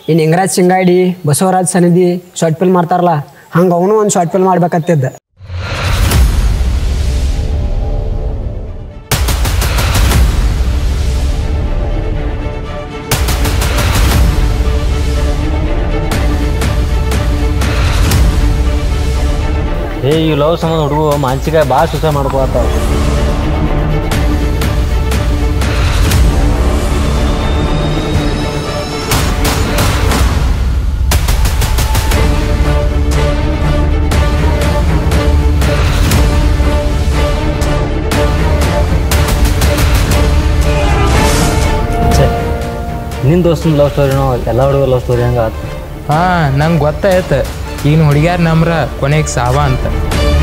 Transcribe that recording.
ಈ ನಿಂಗರಾಜ್ ಸಿಂಗಾಡಿ ಬಸವರಾಜ್ ಸನ್ನಿಧಿ short film ಮಾಡ್ತಾರಲ್ಲ ಹಂಗೆ ಅವನು ಒಂದು ಶಾರ್ಟ್ ಫಿಲ್ಮ್ ಮಾಡ್ಬೇಕತ್ತಿದ್ದ ಏ ಈ ಲವ್ ಸಂಬಂಧ ಹುಡುಗ ಮಾನಸಿಕ ಭಾಳ ಸುಸ ಮಾಡ್ಕೊತಾವ ನಿನ್ನ ದೋಸ್ತನ ಲವ್ ಸ್ಟೋರಿನೋ ಎಲ್ಲ ಹುಡುಗ ಲವ್ ಸ್ಟೋರಿ ಹಂಗೆ ಆತು ಹಾಂ ನಂಗೆ ಗೊತ್ತಾಯ್ತು ಈಗಿನ ಹುಡುಗ್ಯಾರ ನಮ್ರ ಕೊನೆಗೆ ಸಾವ ಅಂತ